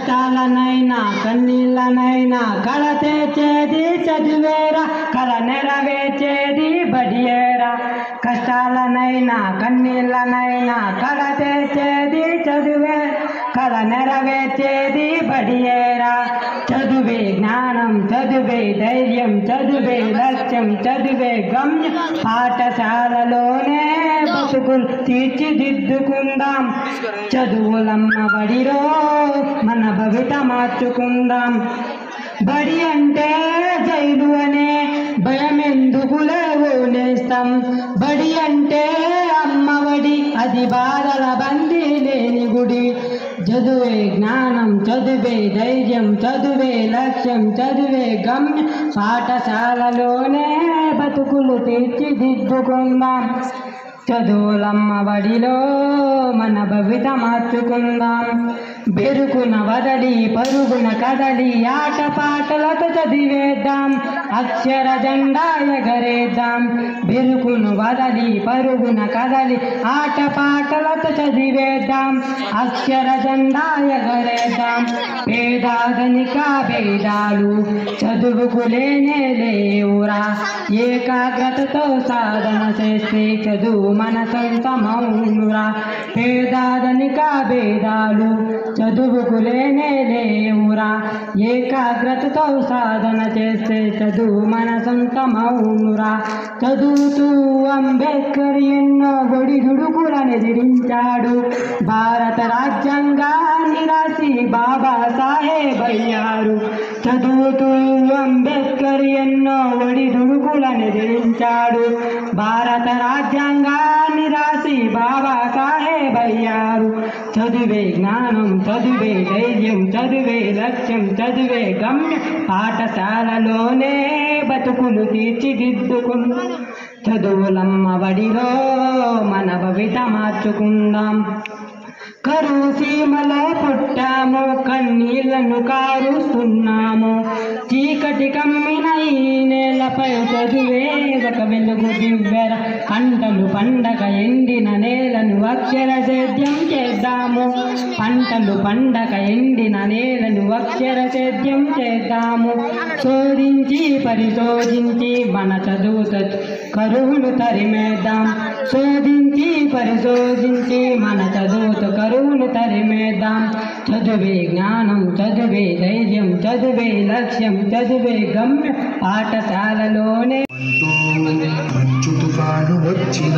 కష్టాలనైనా కన్నీళ్ళనైనా కళ తెచ్చేది చదివేరా కళ నెరవేర్చేది బడియేరా కష్టాలనైనా కన్నీళ్ళనైనా కళ తెచ్చేది చదివే కళ నెరవేర్చేది బడియేరా చదువే జ్ఞానం చదువే ధైర్యం చదువే లక్ష్యం చదువే గమ్యం పాఠశాలలోనే బతుకులు తీర్చిదిద్దుకుందాం చదువులమ్మ బడిలో మన భవిత మార్చుకుందాం బడి అంటే జైలు అనే భయం ఎందుకులే నేస్తాం బడి అంటే అమ్మఒడి అది బాధల బందీ లేని గుడి చదువే జ్ఞానం చదువే ధైర్యం చదువే లక్ష్యం చదువే గమ్యం పాఠశాలలోనే బతుకులు తీర్చిదిద్దుకుందాం చదువులమ్మ బడిలో మన భవిత మార్చుకుందాం బెరుకున వదలి పరుగున కదలి ఆట పాటలతో చదివేద్దాం అక్షర జెండా ఎగరేద్దాం బెరుకును వదలి పరుగున కదలి ఆట పాటలతో చదివేద్దాం అక్షర జెండా ఎగరేద్దాం పేదాదనిక భేదాలు చదువుకు లేనే లేవురా ఏకాగ్రతతో సాధన చేస్తే చదువు మన సొంత మౌనురా పేదాదనిక భేదాలు చదువుకు లేనే లేవురా ఏకాగ్రతతో సాధన చేస్తే చదువు మన సొంత మౌనురా చదువుతూ అంబేద్కర్ ఎన్నో గొడిగుడుకులను ఎదిరించాడు భారత రాజ్యాంగాన్ని రాసి బాబా సాహెబ్ అయ్యారు చదువుతూ అంబేద్కర్ ఎన్నో ఒడిదుడుకులను ఎదిరించాడు భారత రాజ్యాంగాన్ని రాసి బాబా సాహెబ్ అయ్యారు చదువే జ్ఞానం చదువే ధైర్యం చదువే లక్ష్యం చదువే గమ్యం పాఠశాలలోనే బతుకులు తీర్చిదిద్దుకుందాం చదువులమ్మ బడిలో మన భవిత మార్చుకుందాం కరువు సీమలో పుట్టాము కన్నీళ్లను కారుస్తున్నాము చీకటి కమ్మిన ఈ నేలపై చదువే ఒక వెలుగు దివ్వెర పంటలు పండగ ఎండిన నేలను అక్షర సేద్యం చేద్దాము పంటలు పండగ ఎండిన నేలను అక్షర సేద్యం చేద్దాము శోధించి పరిశోధించి మన చదువుతో కరువును తరిమేద్దాం శోధించి పరిశోధించి మన చదువుతో కరువును తరిమేద్దాం చదువే జ్ఞానం చదువే ధైర్యం చదువే లక్ష్యం చదువే గమ్యం పాఠశాలలోనే అంటూ మంచు తుఫాను వచ్చిన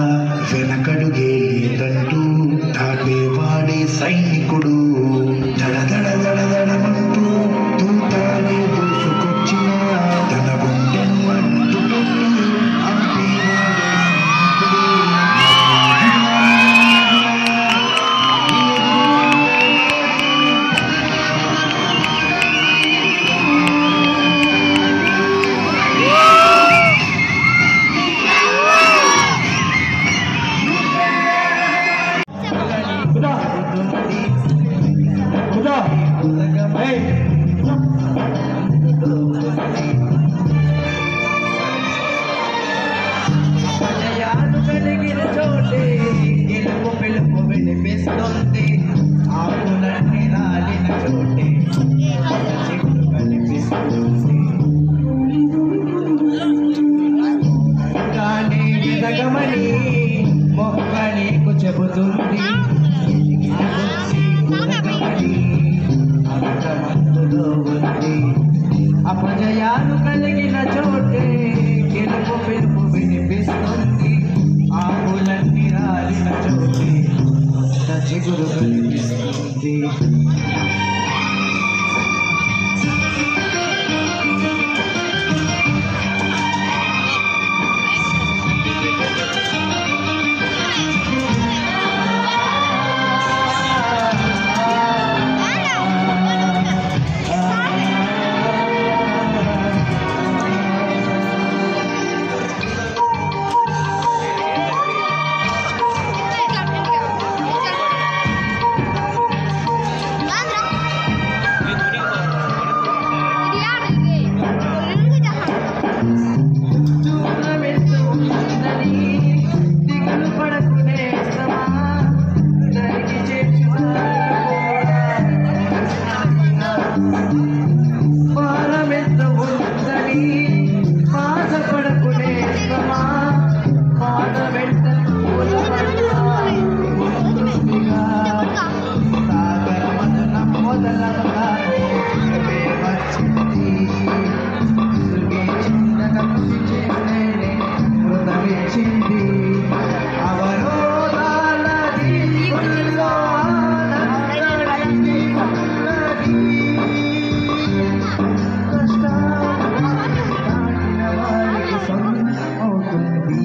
వెనకడుగే లేదంటూ దాటేవాడే సైనికుడు దడ దడ దడ దడమంటూ తూటాలే దూసుకొచ్చిన తన గుండెను అడ్డుపెట్టి ఆపేవాడే జయాలు కలిగిన చోటే గెలుపు పిలుపు వినిపిస్తుంది ఆకులన్నీ రాలిన చోటే ఒక చెట్టు కనిపిస్తుంది గాలి ఎదగమని మొక్క నీకు చెబుతుంది ఆగొచ్చి కుదగమని అంతమందులో ఉంది అపజయాలు కలిగిన చోటే గెలుపు పిలుపు వినిపిస్తుంది ఆకులన్నీ రాలిన చోటే కొత్త చిగురు కనిపిస్తుంది Bye. భారమెంత ఉందని బాధపడకునే శ్రమ బాధ వెంట సాగర మదనం మొదలవగానే వచ్చింది చిన్నగా కృషి చేసేనే మృతమిచ్చింది అవరోధాల దీపంలో ఆనందానికి ఉన్నది. దాటిన వారికి సొంతమవుతుంది.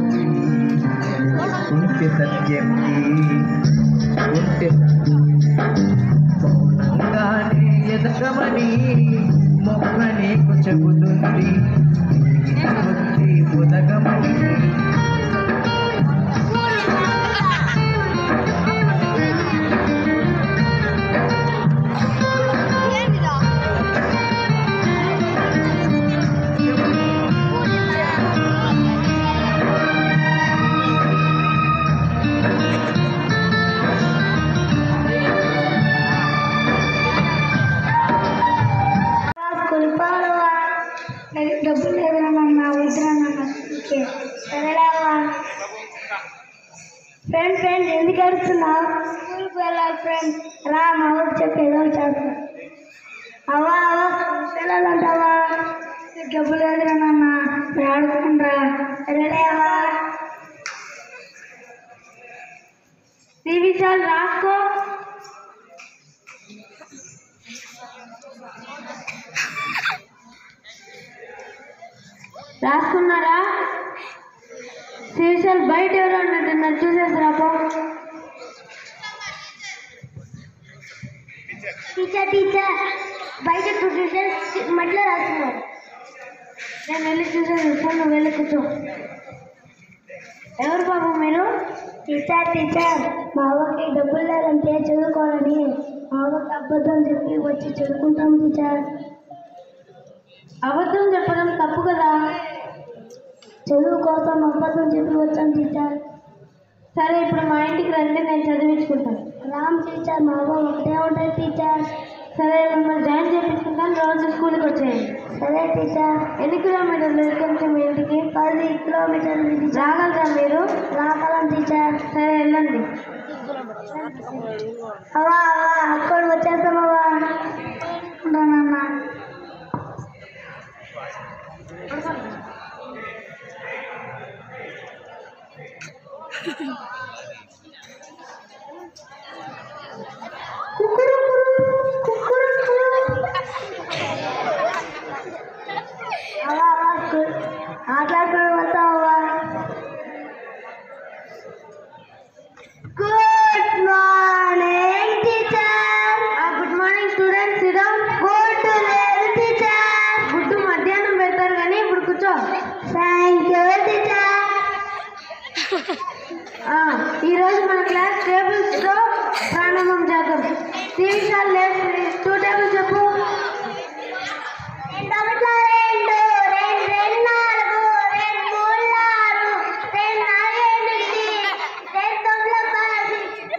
ఉంటే సత్యం ఉంటే మౌనంగానే ఎదగమని మొక్క నీకు చెబుతుంది బుద్ధి ఉదగమని స్కూల్ పోవాలవా నాకు డబ్బులు లేదన్నా వద్దురన్నా సరేలేవా ఫ్రెండ్ ఫ్రెండ్ ఎందుకు అడుగుతున్నావు స్కూల్కి వెళ్ళాలి ఫ్రెండ్ రా మా ఊరు చెప్పి ఏదో ఒకటి చేస్తా అవ్వా అవ్వా వెళ్ళాలంటావా నీకు డబ్బులు లేదురన్నా నేను ఆడుకుంటా సరేలేవా ఈ విషయాలు రాసుకో రాసుకున్నారా శ్రీశైల్ బయట ఎవరో ఉన్నట్టున్నారు చూసేసి రాపో టీచర్ టీచర్ బయట టూ టీచర్స్ మట్లో రాస్తున్నారు నేను వెళ్ళి చూసేసి వస్తాను నువ్వు వెళ్ళి కూర్చో ఎవరు బాబు మీరు టీచర్ టీచర్ మా అవ్వకి డబ్బులు లేదంటే చదువుకోవాలని మా అవ్వకి అబద్ధం చెప్పి వచ్చి చదువుకుంటాం టీచర్ అబద్ధం చెప్పడం తప్పు కదా చదువు కోసం అబద్ధం చెప్పి వచ్చాం టీచర్ సరే ఇప్పుడు మా ఇంటికి రండి నేను చదివించుకుంటాను రామ్ టీచర్ మా అవ్వ ఒకటే ఉంటుంది టీచర్ సరే మిమ్మల్ని జాయిన్ చేయించుకుంటాను రోజు స్కూల్కి వచ్చేయండి సరే టీచర్ ఎన్ని కిలోమీటర్లు కొంచెం మీ ఇంటికి పది కిలోమీటర్లు రాగలరా మీరు రాగలం టీచర్ సరే వెళ్ళండి అవా అవా అక్కడ వచ్చేస్తామవ్వా ఉంటానన్నా అవా అవా స్కూల్ ఆటలాడుకోవడం వస్తావా good morning teacher good morning students ఇదం గుడ్ లేదు టీచర్ గుడ్డు మధ్యాహ్నం పెడతారు కానీ ఇప్పుడు కూర్చో థ్యాంక్ యూ టీచర్ ఈరోజు మన క్లాస్ టేబుల్స్ తో ప్రారంభం చేద్దాం టీచర్ లేదు టూ టేబుల్స్ చెప్పు రెండు ఒకట్ల రెండు రెండు రెండు నాలుగు రెండు మూడు ఆరు రెండు నాలుగు ఎనిమిది రెండు తొమ్మిది పది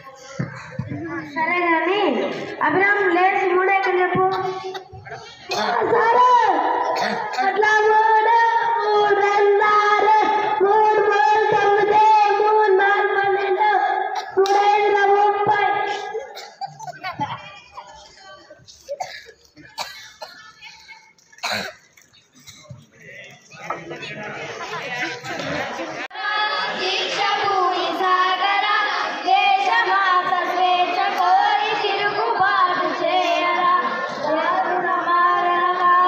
సరే కానీ అభిరామ్ లేచి మూడు ఎక్కడ చెప్పు సరే అట్లా మూడు మూడు రెండు ఆరు మూడు మూడు తొమ్మిది మూడు నాలుగు పన్నెండు మూడు ఐదు ముప్పై దీక్ష భూమి సాగర దేశమాత స్వేచ్ఛ కోరి తిరుగుబాటు చేయరా దారుణ మారణగా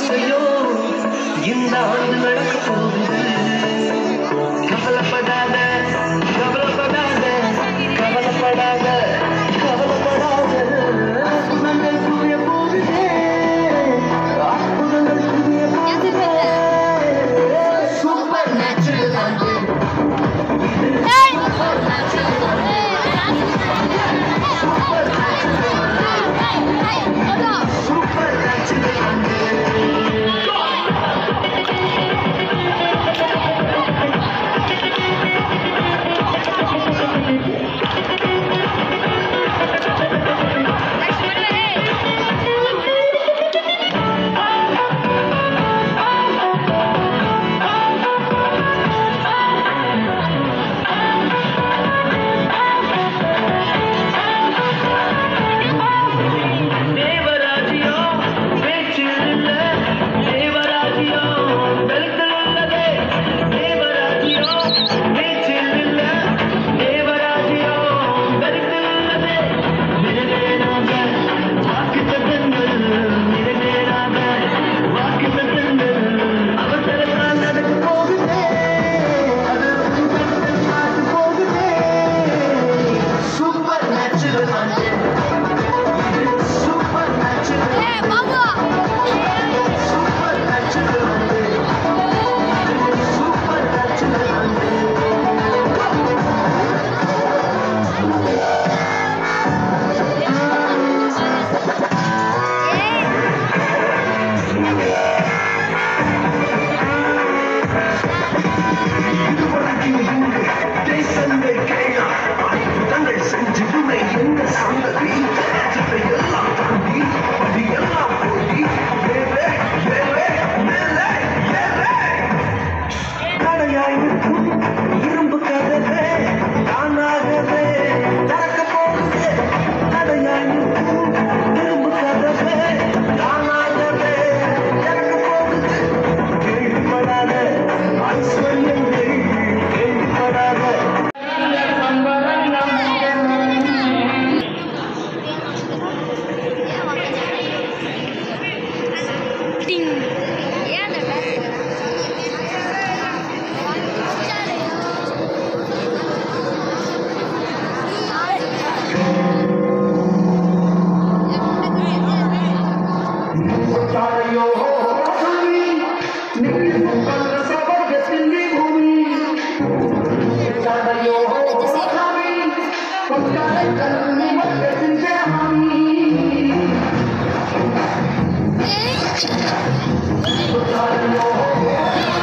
ஆசையும் இந்த ஆண்டு நடக்க போகுது கவலைப்படாத கவலைப்படாத கவலைப்படாத கவலைப்படாத அற்புதங்கள் புரிய போகுதே அற்புதங்கள் புரிய போகுதே சூப்பர் நேச்சுரல் சூப்பர் நேச்சுரல் தேவராஜ்யம் பேச்சில் இல்ல தேவராஜ்யம் தலித்தில் உள்ளதே தேவராஜ்யம் பேச்சில் இல்ல தேவராஜ்யம் தலித்தில் உள்ளதே நிறைவேறாத வாக்கு தத்தங்கள் நிறைவேறாத வாக்கு தத்தங்கள் அவசரத்தால் நடக்க போகுதே அது உங்கள் பார்த்து போகுதே supernatural supernatural supernatural supernatural தேசங்கள் கேளா அற்புதங்கள் செஞ்சு துணை எங்க சந்ததி எல்லாம் தாண்டி அது எல்லாம் போய் மேலே மேலே மேலே மேலே கடையாயிருக்கும் இரும்பு கதவே தானாகவே திறக்க போகுது கடையாயிருக்கும் இரும்பு கதவே தானாகவே திறக்க போகுது கேள்விப்படாத ஐஸ்வர்யங்கள் கேள்விப்படாத தாரையோ பூமி நின்று பண்ற சபகத்திலே பூமி தாரையோ பூமி கொண்டாட கல்வி மக்கத்தின் தேவாமி தாரையோ